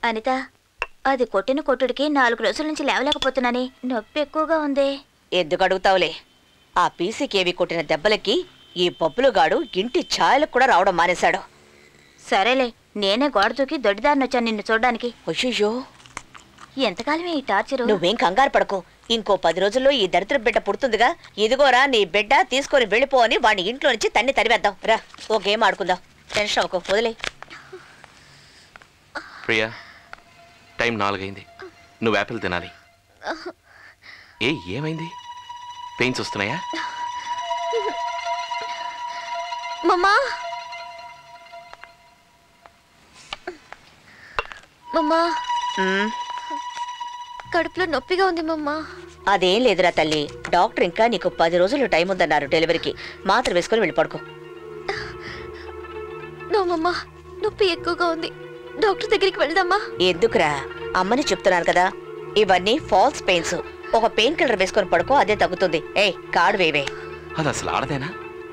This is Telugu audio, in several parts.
అనిత అది కొట్టిన కొట్టుడికి నాలుగు రోజుల నుంచి లేవలేకపోతున్నానే నొప్పి ఎక్కువగా ఉంది ఎందుకు అడుగుతావులే ఆ పీసీకేవి కొట్టిన దెబ్బలకి ఈ బొబ్బులుగాడు ఇంటి ఛాయలకు కూడా రావడం మానేశాడు సరేలే నేనే గోడ దూకి దొడ్డిదారిని వచ్చాను నిన్ను చూడడానికి అయ్యో ఎంతకాలమే ఈ టార్చరు నువ్వేం కంగారు పడకు ఇంకో పది రోజుల్లో ఈ దరిద్ర బిడ్డ పుడుతుందిగా ఇదిగోరా నీ బిడ్డ తీసుకొని వెళ్ళిపో అని వాడిని ఇంట్లో నుంచి తన్ని తరివేద్దాం రా ఓ గేమ్ ఆడుకుందాం టెన్షన్ అవ్వకు వదిలే ప్రియా టైం నాలుగైంది నువ్వు యాపిల్ తినాలి ఏ ఏమైంది పెయిన్స్ వస్తున్నాయా మమ్మా మమ్మా మ్మ్, కడుపులో నొప్పిగా ఉంది మమ్మా అదేం లేదురా తల్లి డాక్టర్ ఇంకా నీకు పది రోజులు టైం ఉందన్నారు డెలివరీకి మాత్ర వేసుకొని వెళ్ళి పడుకో నో మమ్మా నొప్పి ఎక్కువగా ఉంది డాక్టర్ దగ్గరికి వెళ్దామా ఎందుకురా అమ్మని చెప్తున్నాను కదా ఇవన్నీ ఫాల్స్ పెయిన్స్ ఒక పెయిన్ కిల్లర్ వేసుకొని పడుకో అదే తగ్గుతుంది ఏయ్ కాడు వేవే అది అసలు ఆడదేనా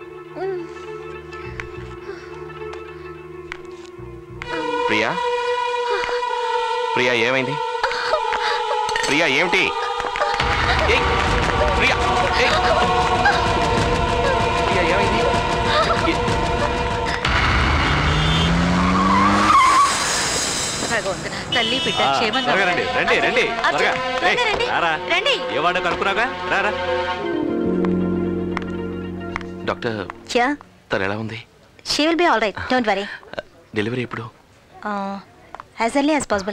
ప్రియా ప్రియా ఏమైంది ప్రియా ఏమిటి ఏయ్, ప్రియా ఏయ్. ప్రియా ఏమైంది ఏ- భగవంతుడా తల్లి బిడ్డ ఆ, క్షేమంగా త్వరగా రండి రండి రండి త్వరగా రండి, ఏయ్, రండి. రారా రండి ఏ వాడు కనుక్కున్నాగా రారా డాక్టర్ యా తను ఎలా ఉంది she will be all right don't worry delivery ఎప్పుడు as early as possible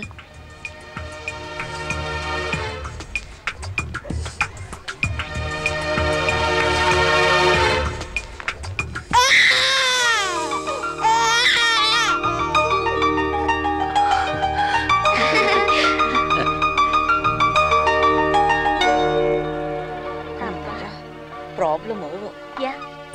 problem yeah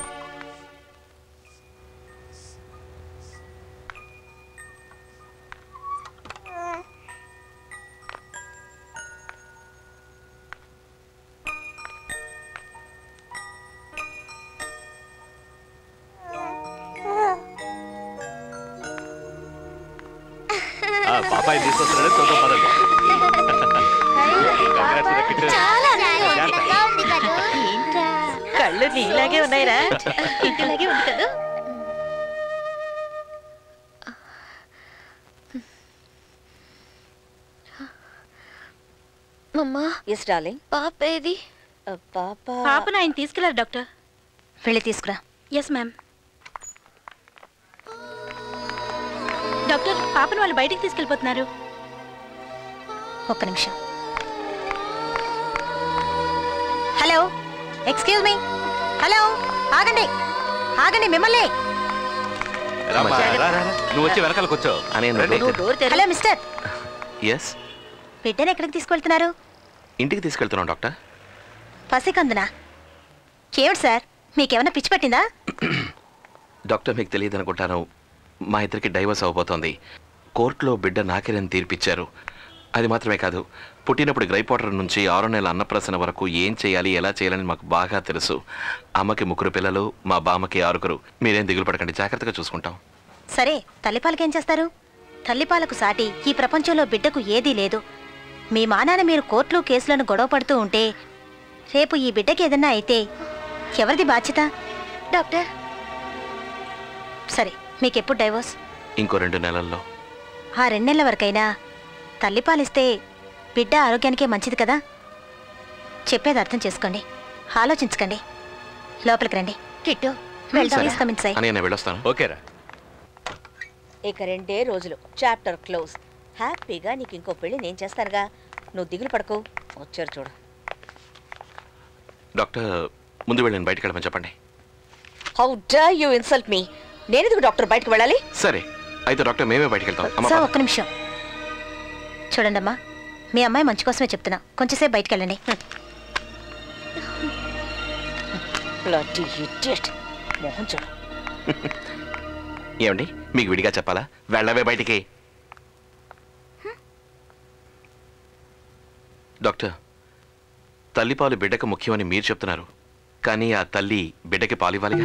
ఆ, పాపాయి తీసుకొస్తున్నాడు చూద్దాం పదండి Congrats, Rakit. జాగ్రత్త. ఏంట్రా కళ్ళు నీలాగే ఉన్నాయిరా ఇంటిలాగే ఉంది కదా మమ్మా ఎస్ డార్లింగ్ పాప ఏది పాప పాపను ఆయన తీసుకెళ్లారు డాక్టర్ వెళ్ళి తీసుకురా ఎస్ మ్యామ్ డాక్టర్ పాపను వాళ్ళు బయటికి తీసుకెళ్ళిపోతున్నారు ఒక్క నిమిషం హలో ఎక్స్క్యూజ్ మీ హలో ఆగండి ఆగండి మిమ్మల్ని రామ్మా, రా, రా, రా. నువ్వు వచ్చి వెనకాల కూర్చో అని రండి. హలో మిస్టర్ ఎస్ బిడ్డను ఎక్కడికి తీసుకెళ్తున్నారు ఇంటికి తీసుకెళ్తున్నాం డాక్టర్ పసికందునా ఏమిటి సార్ మీకేమైనా పిచ్చి పట్టిందా డాక్టర్ మీకు తెలియదు అనుకుంటాను మా ఇద్దరికి డైవర్స్ అవబోతోంది కోర్టులో బిడ్డ నాకేనని తీర్పిచ్చారు అది మాత్రమే కాదు పుట్టినప్పుడు గ్రైప్ వాటర్ నుంచి ఆరో నెలల అన్నప్రసన వరకు ఏం చేయాలి ఎలా చేయాలని మాకు బాగా తెలుసు అమ్మకి ముగ్గురు పిల్లలు మా బామ్మకి ఆరుగురు మీరేం దిగులు పడకండి జాగ్రత్తగా చూసుకుంటాం సరే తల్లిపాలకేం చేస్తారు తల్లిపాలకు సాటి ఈ ప్రపంచంలో బిడ్డకు ఏదీ లేదు మీ మానాన మీరు కోర్టులు కేసులను గొడవ పడుతూ ఉంటే రేపు ఈ బిడ్డకి ఏదన్నా అయితే ఎవరిది బాధ్యత డాక్టర్ సరే మీకెప్పుడు డైవోర్స్ ఇంకో రెండు నెలల్లో ఆ రెండేళ్ల వరకైనా తల్లిపాలిస్తే బిడ్డ ఆరోగ్యానికే మంచిది కదా చెప్పేది అర్థం చేసుకోండి ఆలోచించకండి లోపలికి రండి కిట్టు వెళ్దాం ఇస్తాం అని నేను వెళ్ళొస్తాను ఓకేరా ఇక రెండే రోజులు చాప్టర్ క్లోజ్ హ్యాపీగా నీకు ఇంకో పెళ్లి నేను చేస్తానుగా నువ్వు దిగులు పడకు వచ్చారు చూడు డాక్టర్ ముందు వెళ్ళండి బయటకు వెళ్ళమని చెప్పండి హౌ డా యూ ఇన్సల్ట్ మీ నేనెందుకు డాక్టర్ బయటకు వెళ్ళాలి సరే అయితే డాక్టర్ మేమే బయటకు వెళ్తాం అమ్మ సార్ పద. ఒక్క నిమిషం చూడండి అమ్మా మీ అమ్మాయి మంచి కోసమే చెప్తున్నా కొంచెంసేపు బయటికి వెళ్ళండి Bloody idiot. మోహన్ చూడు ఏమండి మీకు విడిగా చెప్పాలా వెళ్ళవే బయటికి డాక్టర్ తల్లిపాలు బిడ్డకు ముఖ్యమని మీరు చెప్తున్నారు కానీ ఆ తల్లి బిడ్డకి పాలివ్వాలిగా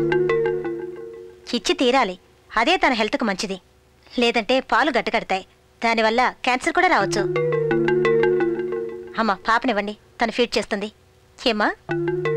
ఇచ్చి తీరాలి అదే తన హెల్త్కు మంచిది లేదంటే పాలు గట్టకడతాయి దానివల్ల క్యాన్సర్ కూడా రావచ్చు అమ్మా పాపనివ్వండి తను ఫీడ్ చేస్తుంది ఏమ్మా